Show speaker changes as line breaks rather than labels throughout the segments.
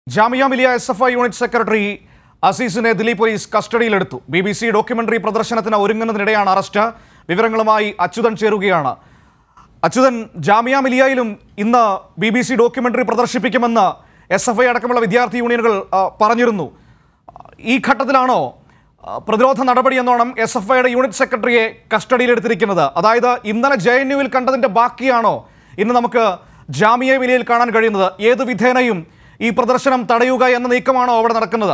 Jamia Millia S F I unit secretary അസീസിനെ Delhi police കസ്റ്റഡിയിലെടുത്തു B B C documentary പ്രദർശനത്തിന് ഒരുങ്ങുന്നതിനിടെയാണ് അറസ്റ്റ് വിവരങ്ങളുമായി അച്യുതൻ ചേരുകയാണ് അച്യുതൻ ജാമിയ മിലിയയിലും ഇന്ന് ബി ബി സി ഡോക്യുമെന്ററി പ്രദർശിപ്പിക്കുമെന്ന് എസ് എഫ് ഐ അടക്കമുള്ള വിദ്യാർത്ഥി യൂണിയനുകൾ ആ, പറഞ്ഞിരുന്നു ഈ ഘട്ടത്തിലാണോ ആ, പ്രതിരോധ നടപടി എന്നോണം എസ് എഫ് ഐയുടെ യൂണിറ്റ് സെക്രട്ടറിയെ കസ്റ്റഡിയിലെടുത്തിരിക്കുന്നത് അതായത് ഇന്നലെ ജെ എൻ യുവിൽ കണ്ടതിന്റെ ബാക്കിയാണോ ഇന്ന് നമുക്ക് ജാമിയ വിലയിൽ കാണാൻ കഴിയുന്നത് ഏത് വിധേനയും ഈ പ്രദർശനം തടയുക എന്ന നീക്കമാണോ അവിടെ നടക്കുന്നത്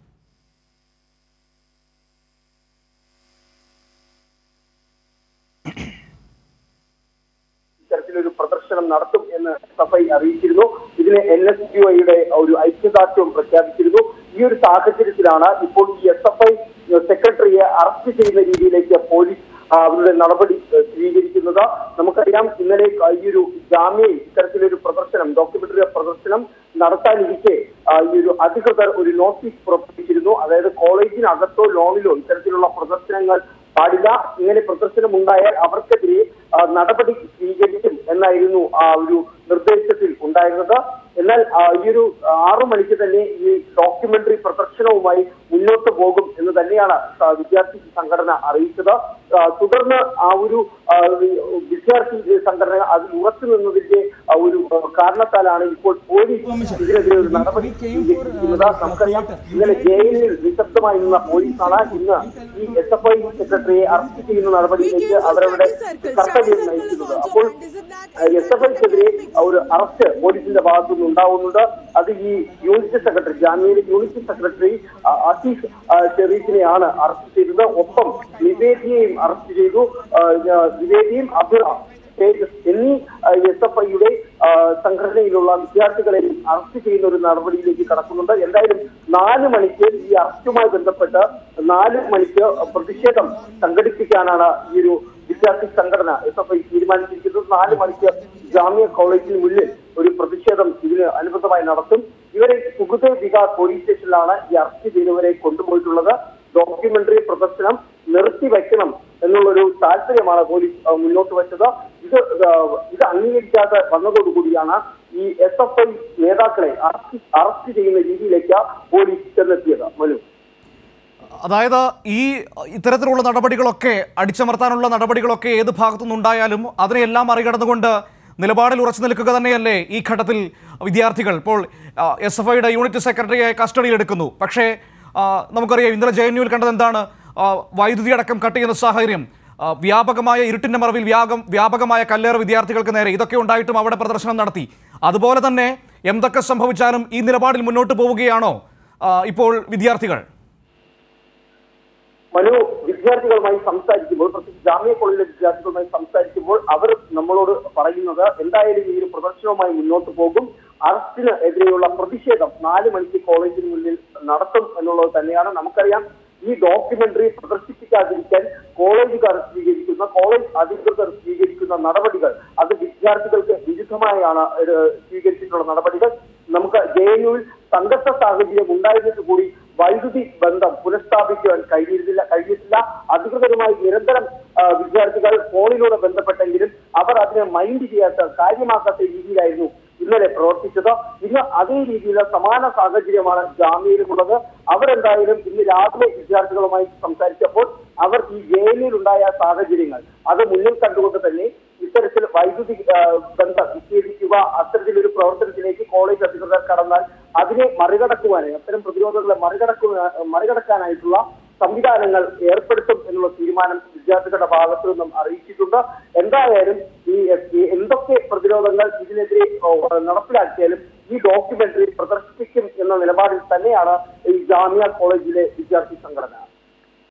ഇത്തരത്തിലൊരു പ്രദർശനം നടത്തും എന്ന് എസ് എഫ് ഐ അറിയിച്ചിരുന്നു ഇതിന് എൻ എസ് യു ഐയുടെ ഒരു ഐക്യദാർഢ്യവും പ്രഖ്യാപിച്ചിരുന്നു ഈ ഒരു സാഹചര്യത്തിലാണ് ഇപ്പോൾ ഈ എസ് എഫ് ഐ സെക്രട്ടറിയെ അറസ്റ്റ് ചെയ്യുന്ന രീതിയിലേക്ക് പോലീസ് ആ, അവരുടെ നടപടി ഏഹ്, സ്വീകരിക്കുന്നത് നമുക്കറിയാം ഇന്നലെ ഈ ഒരു ജാമ്യയിൽ ഇത്തരത്തിലൊരു പ്രദർശനം ഡോക്യുമെന്ററി പ്രദർശനം നടത്താനിരിക്കെ ആ, ഈ ഒരു അധികൃതർ ഒരു നോട്ടീസ് പുറപ്പെടുവിച്ചിരുന്നു അതായത് കോളേജിനകത്തോ ലോണിലോ ഇത്തരത്തിലുള്ള പ്രദർശനങ്ങൾ പാടില്ല ഇങ്ങനെ പ്രദർശനം ഉണ്ടായാൽ അവർക്കെതിരെ ആ, നടപടി സ്വീകരിക്കും എന്നായിരുന്നു ആ ഒരു നിർദ്ദേശത്തിൽ ഉണ്ടായിരുന്നത് എന്നാൽ ആ, ഈ ഒരു ആറു മണിക്ക് തന്നെ ഈ ഡോക്യുമെന്ററി പ്രദർശനവുമായി മുന്നോട്ട് പോകും എന്ന് തന്നെയാണ് ആ, വിദ്യാർത്ഥി സംഘടന അറിയിച്ചത് ആ, തുടർന്ന് ആ ഒരു ആ, ഈ വിദ്യാർത്ഥി സംഘടന അതിൽ ഉറച്ചു നിന്നതിന്റെ ആ ഒരു ആ, കാരണത്താലാണ് ഇപ്പോൾ പോലീസ് ഇതിനെതിരെ ഒരു നടപടി സ്വീകരിച്ചിരിക്കുന്നത് നമുക്കറിയാം ഇന്നലെ ജയിലിൽ നിശബ്ദമായി നിന്ന പോലീസാണ് ഇന്ന് ഈ എസ് എഫ് ഐ സെക്രട്ടറിയെ അറസ്റ്റ് ചെയ്യുന്ന നടപടിയിലേക്ക് അവരവരുടെ കർത്തവ്യം നയിക്കുന്നത് അപ്പോൾ എസ് എഫ് ഐക്കെതിരെ ഒരു അറസ്റ്റ് പോലീസിന്റെ ഭാഗത്തുനിന്ന് ഉണ്ടാവുന്നുണ്ട് അത് ഈ യൂണിറ്റ് സെക്രട്ടറി ജാമ്യയിലെ യൂണിറ്റ് സെക്രട്ടറി ആ, അസീഫ് ആ, ഷെറീഫിനെയാണ് അറസ്റ്റ് ചെയ്തത് ഒപ്പം നിവേദിയെയും അറസ്റ്റ് ചെയ്തു ആ, ആ, നിവേദിയും അബ്ദുൾ തേജസ് എന്നീ എസ് എഫ് ഐയുടെ സംഘടനയിലുള്ള വിദ്യാർത്ഥികളെ അറസ്റ്റ് ചെയ്യുന്ന ഒരു നടപടിയിലേക്ക് കടക്കുന്നുണ്ട് എന്തായാലും നാല് മണിക്ക് ഈ അറസ്റ്റുമായി ബന്ധപ്പെട്ട് നാല് മണിക്ക് പ്രതിഷേധം സംഘടിപ്പിക്കാനാണ് ഈ ഒരു വിദ്യാർത്ഥി സംഘടന എസ് എഫ് ഐ തീരുമാനിച്ചിരിക്കുന്നത് നാല് മണിക്ക് ജാമ്യ കോളേജിന് മുന്നിൽ ഒരു പ്രതിഷേധം ഇതിന് അനുബന്ധമായി നടത്തും ഇവരെ സുഹൃദ് വികാസ് പോലീസ് സ്റ്റേഷനിലാണ് ഈ അറസ്റ്റ് ചെയ്തവരെ കൊണ്ടുപോയിട്ടുള്ളത് ഡോക്യുമെന്ററി പ്രദർശനം നിർത്തിവെക്കണം എന്നുള്ളൊരു താല്പര്യമാണ് പോലീസ് ആ, മുന്നോട്ട് വെച്ചത് ഇത് ആ, ഇത് അംഗീകരിക്കാതെ വന്നതോടുകൂടിയാണ് ഈ എസ് എഫ് ഐ നേതാക്കളെ അറസ്റ്റ് അറസ്റ്റ് ചെയ്യുന്ന രീതിയിലേക്ക് പോലീസ് ചെന്നെത്തിയത് മനു
അതായത് ഈ ഇത്തരത്തിലുള്ള നടപടികളൊക്കെ അടിച്ചമർത്താനുള്ള നടപടികളൊക്കെ ഏത് ഭാഗത്തുനിന്നുണ്ടായാലും അതിനെയെല്ലാം മറികടന്നുകൊണ്ട് നിലപാടിൽ ഉറച്ചു നിൽക്കുക തന്നെയല്ലേ ഈ ഘട്ടത്തിൽ വിദ്യാർത്ഥികൾ ഇപ്പോൾ എസ് എഫ് ഐയുടെ യൂണിറ്റ് സെക്രട്ടറിയെ കസ്റ്റഡിയിലെടുക്കുന്നു പക്ഷേ ആ, നമുക്കറിയാം ഇന്നലെ ജെ എൻ യുവിൽ കണ്ടത് എന്താണ് ആ, വൈദ്യുതി അടക്കം കട്ട് ചെയ്യുന്ന സാഹചര്യം ആ, വ്യാപകമായ ഇരുട്ടിന്റെ മറവിൽ വ്യാപകം വ്യാപകമായ കല്ലേറ് വിദ്യാർത്ഥികൾക്ക് നേരെ ഇതൊക്കെ ഉണ്ടായിട്ടും അവിടെ പ്രദർശനം നടത്തി അതുപോലെ തന്നെ എന്തൊക്കെ സംഭവിച്ചാലും ഈ നിലപാടിൽ മുന്നോട്ട് പോവുകയാണോ ആ, ഇപ്പോൾ വിദ്യാർത്ഥികൾ
മനു വിദ്യാർത്ഥികളുമായി സംസാരിക്കുമ്പോൾ പ്രത്യേകിച്ച് ജാമ്യ കോളേജിലെ വിദ്യാർത്ഥികളുമായി സംസാരിക്കുമ്പോൾ അവർ നമ്മളോട് പറയുന്നത് എന്തായാലും ഈ ഒരു പ്രദർശനവുമായി മുന്നോട്ട് പോകും അറസ്റ്റിന് എതിരെയുള്ള പ്രതിഷേധം നാല് മണിക്ക് കോളേജിന് മുന്നിൽ നടത്തും എന്നുള്ളത് തന്നെയാണ് നമുക്കറിയാം ഈ ഡോക്യുമെന്ററി പ്രദർശിപ്പിക്കാതിരിക്കാൻ കോളേജുകാർ സ്വീകരിക്കുന്ന കോളേജ് അധികൃതർ സ്വീകരിക്കുന്ന നടപടികൾ അത് വിദ്യാർത്ഥികൾക്ക് വിരുദ്ധമായാണ് ഇത് സ്വീകരിച്ചിട്ടുള്ള നടപടികൾ നമുക്ക് ജെ എൻ യുവിൽ സംഘർഷ സാഹചര്യം ഉണ്ടായിരുന്നിട്ട് കൂടി വൈദ്യുതി ബന്ധം പുനഃസ്ഥാപിക്കുവാൻ കഴിഞ്ഞിരുന്നില്ല കഴിഞ്ഞിട്ടില്ല അധികൃതരുമായി നിരന്തരം ആ, വിദ്യാർത്ഥികൾ ഫോണിലൂടെ ബന്ധപ്പെട്ടെങ്കിലും അവർ അതിനെ മൈൻഡ് ചെയ്യാത്ത കാര്യമാക്കാത്ത രീതിയിലായിരുന്നു ഇന്നലെ പ്രവർത്തിച്ചത് ഇന്ന് അതേ രീതിയിലുള്ള സമാന സാഹചര്യമാണ് ജാമ്യയിലുമുള്ളത് അവരെന്തായാലും ഇന്ന് രാവിലെ വിദ്യാർത്ഥികളുമായി സംസാരിച്ചപ്പോൾ അവർ ഈ ജയിലിലുണ്ടായ സാഹചര്യങ്ങൾ അത് മുന്നിൽ കണ്ടുകൊണ്ട് തന്നെ ഇത്തരത്തിൽ വൈദ്യുതി ആ, ബന്ധം വിച്ഛേദിക്കുക അത്തരത്തിലൊരു പ്രവർത്തനത്തിലേക്ക് കോളേജ് അധികൃതർ കടന്നാൽ അതിനെ മറികടക്കുവാനായി അത്തരം പ്രതിരോധങ്ങളെ മറികടക്കുക മറികടക്കാനായിട്ടുള്ള സംവിധാനങ്ങൾ ഏർപ്പെടുത്തും എന്നുള്ള തീരുമാനം വിദ്യാർത്ഥികളുടെ ഭാഗത്തു നിന്നും അറിയിച്ചിട്ടുണ്ട് എന്തായാലും ഈ ഈ എന്തൊക്കെ പ്രതിരോധങ്ങൾ ഇതിനെതിരെ ഓ, നടപ്പിലാക്കിയാലും ഈ ഡോക്യുമെന്ററി പ്രദർശിപ്പിക്കും എന്ന നിലപാടിൽ തന്നെയാണ് ഈ ജാമ്യ കോളേജിലെ വിദ്യാർത്ഥി സംഘടന